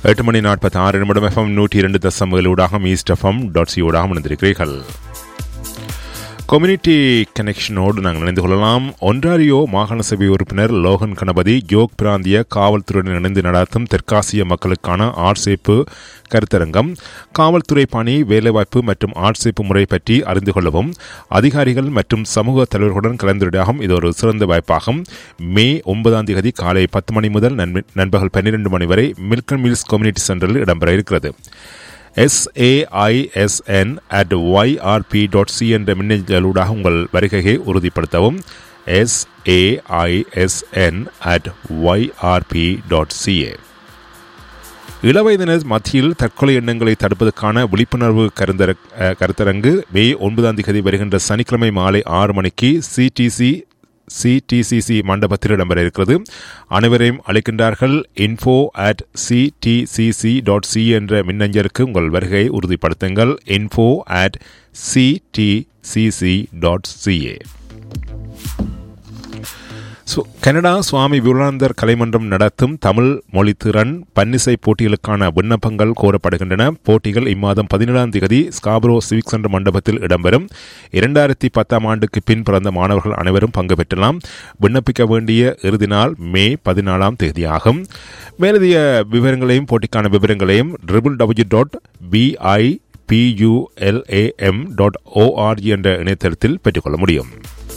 எட்டு மணி நாற்பத்தி ஆறு நிமிடம் எஃப்எம் நூற்றி இரண்டு தசமகளூடாக ஈஸ்ட் எஃப்எம் டாட் சி ஊடாக இணைந்திருக்கிறீர்கள் கம்யூனிட்டி கனெக்ஷனோடு நாங்கள் இணைந்து கொள்ளலாம் ஒன்றாரியோ மாகாண சபை உறுப்பினர் லோகன் கணபதி யோக் பிராந்திய காவல்துறையுடன் இணைந்து நடாத்தும் தெற்காசிய மக்களுக்கான ஆட்சேப்பு கருத்தரங்கம் காவல்துறை பணி வேலைவாய்ப்பு மற்றும் ஆட்சேப்பு முறை பற்றி அறிந்து கொள்ளவும் அதிகாரிகள் மற்றும் சமூக தலைவர்களுடன் கலந்துரையாகும் இது ஒரு சிறந்த வாய்ப்பாகும் மே ஒன்பதாம் தேதி காலை பத்து மணி முதல் நண்பகல் பன்னிரண்டு மணி வரை மில்கன் மில்ஸ் கம்யூனிட்டி சென்டரில் இடம்பெற இருக்கிறது S A I S N at Y R P dot C என்ற மின்னஞ்சலூடாக உங்கள் வருகையை உறுதிப்படுத்தவும் S A I S N at Y R P dot C A இளவயதினர் மத்தியில் தற்கொலை எண்ணங்களை தடுப்பதற்கான விழிப்புணர்வு கருந்தர கருத்தரங்கு மே ஒன்பதாம் தேதி வருகின்ற சனிக்கிழமை மாலை ஆறு மணிக்கு சிடிசி சிடிசிசி மண்டபத்தில் இடம்பெற இருக்கிறது அனைவரையும் அழைக்கின்றார்கள் info at C D C C dot C என்ற மின்னஞ்சலுக்கு உங்கள் வருகையை உறுதிப்படுத்துங்கள் info at C D C C dot C A Canada Swami Vivekanandar கலைமன்றம் நடத்தும் தமிழ் மொழித்திறன் பன்னிசை போட்டிகளுக்கான விண்ணப்பங்கள் கோரப்படுகின்றன போட்டிகள் இம்மாதம் பதினேழாம் தேதி ஸ்காப்ரோ சிவிக் சென்டர் மண்டபத்தில் இடம்பெறும் இரண்டாயிரத்தி பத்தாம் ஆண்டுக்கு பின் பிறந்த மாணவர்கள் அனைவரும் பங்கு பெற்றலாம் விண்ணப்பிக்க வேண்டிய இறுதி நாள் மே பதினாலாம் தேதியாகும் மேலதிக விவரங்களையும் போட்டிக்கான விவரங்களையும் triple W dot P I P U L A M dot O R G என்ற இணையதளத்தில் பெற்றுக்கொள்ள முடியும்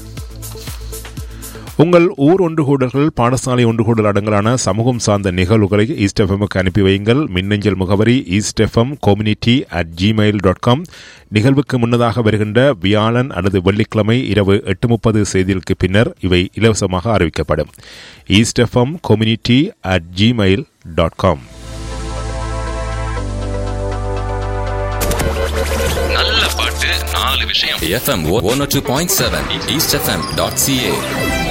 உங்கள் ஊர் ஒன்றுகூடல்கள் பாடசாலை ஒன்றுகூடல் அடங்கலான சமூகம் சார்ந்த நிகழ்வுகளை ஈஸ்ட் எஃப்எம்முக்கு அனுப்பி வையுங்கள் மின்னஞ்சல் முகவரி East FM community at Gmail dot com நிகழ்வுக்கு முன்னதாக வருகின்ற வியாழன் அல்லது வெள்ளிக்கிழமை இரவு எட்டு முப்பது செய்திகளுக்கு பின்னர் இவை இலவசமாக அறிவிக்கப்படும் East FM community at Gmail dot com நல்ல பாட்டு நாலு விஷயம் FM one two point seven East FM dot CA